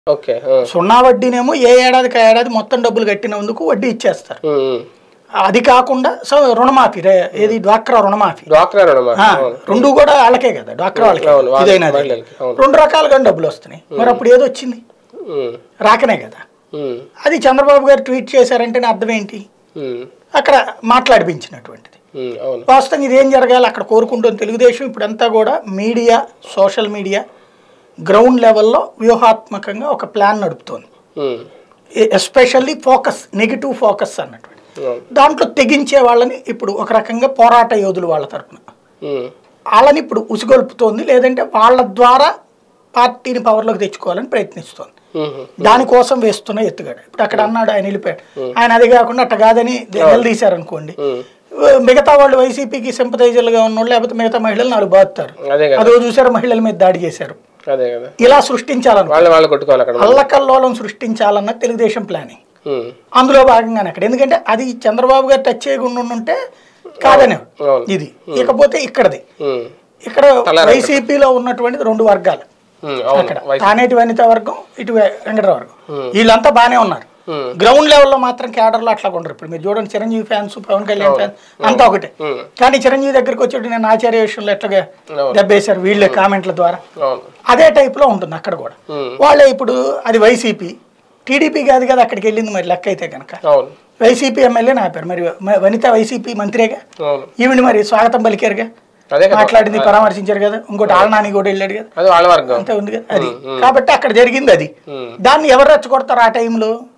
Okay ఆ. సున్నా వడ్డీనేమో ఏ ఏడాదికి ఆ ఏడాది మొత్తం డబ్బులు కట్టినందుకు వడ్డీ ఇచ్చేస్తారు ఉమ్, ఉమ్. అది కాకుండా సో రుణమాఫీ రే- ఏది డ్వాక్రా రుణమాఫీ డ్వాక్రా రుణమా ఆ, రెండు కూడా వాళ్ళకే కదా డ్వాక్రా వాళ్ళకే అవును, వాళ్ళ- ఇదైనా అది. మహిళలకి, అవును. రెండు రకాలుగా డబ్బులు వస్తున్నాయి మరి అప్పుడు ఏదో వచ్చింది ఉమ్, రాకనే కదా ఉమ్, అది చంద్రబాబు గారు ట్వీట్ చేశారంటే అర్థం ఏంటి ఉమ్, అక్కడ మాట్లాడిపించినటువంటిది ఉమ్, అవును వాస్తవంగా ఇదేం జరగాలి అక్కడ కోరుకుంటుంది తెలుగుదేశం ఇప్పుడంతా కూడా మీడియా సోషల్ మీడియా గ్రౌండ్ లెవెల్లో వ్యూహాత్మకంగా ఒక ప్లాన్ నడుపుతోంది um, especially focus negative focus అన్నటువంటి అవును దాంట్లో తెగించే వాళ్ళని ఇప్పుడు ఒక రకంగా పోరాట యోధులు వాళ్ళ తరపున ఉమ్, వాళ్ళని ఇప్పుడు ఉసిగొల్పుతోంది లేదంటే వాళ్ళ ద్వారా పార్టీని పవర్లోకి తెచ్చుకోవాలని ప్రయత్నిస్తోంది ఉమ్, దానికోసం వేస్తున్న ఎత్తుగడ ఇప్పుడు అక్కడ అన్నాడు ఆయన వెళ్ళిపోయాడు ఆయన అది కాకుండా అట్ట కాదని నిలదీశారనుకోండి ఉమ్. మిగతా వాళ్ళు వైసీపీకి సింపథైజర్లుగా ఉన్న వాళ్ళు లేకపోతే మిగతా మహిళలు నాలుగు బాగుతారు అదే కదా అదో చూసారు మహిళల మీద దాడి చేశారు అదే కదా ఇలా సృష్టించాలను వాళ్ళు వాళ్ళు కొట్టుకోవాలి అక్కడ అల్లకల్లోలం సృష్టించాలన్న తెలుగుదేశం ప్లానింగ్ ఉమ్, అందులో భాగంగానే అక్కడ ఎందుకంటే అది చంద్రబాబు గారు టచ్ చేయకుండా ఉంటే కాదనే అవును ఇది ఇకపోతే ఇక్కడది ఉమ్, ఇక్కడ వైసీపీలో ఉన్నటువంటిది రెండు వర్గాలు ఉమ్, అవును అక్కడ వయసు తానేటి వనిత వర్గం ఇటు వెంకటరావు వర్గం వీళ్ళంతా బాగానే ఉన్నారు ఉమ్, గ్రౌండ్ లెవెల్లో మాత్రం క్యాడర్లో అట్లా ఉండరు ఇప్పుడు మీరు చూడండి చిరంజీవి ఫ్యాన్స్ పవన్ కళ్యాణ్ ఫ్యాన్స్ అంతా ఒకటే ఉమ్, కానీ చిరంజీవి దగ్గరికి వచ్చేటి నేను ఆచార్య విషయంలో ఎట్లాగా అవును. దెబ్బేశారు వీళ్ళే కామెంట్ల ద్వారా అవును అదే టైప్లో ఉంటుంది అక్కడ కూడా ఉమ్, వాళ్ళే ఇప్పుడు అది వైసీపీ టీడీపీ కాదు కదా అక్కడికి వెళ్ళింది మరి లెక్క అయితే కనుక అవును వైసీపీ ఎమ్మెల్యే ఆపారు మరి మ- వనిత వైసీపీ మంత్రిగా అవును ఈవిని మరి స్వాగతం పలికారుగా అదే కదా మాట్లాడింది పరామర్శించారు కదా ఇంకోటి ఆలనాని కూడా వెళ్ళాడు కదా అది వాళ్ళ వర్గం అంతే ఉంది కదా అది కాబట్టి అక్కడ జరిగింది అది ఉమ్, దాన్ని ఎవరు రెచ్చగొడతారు ఆ టైంలో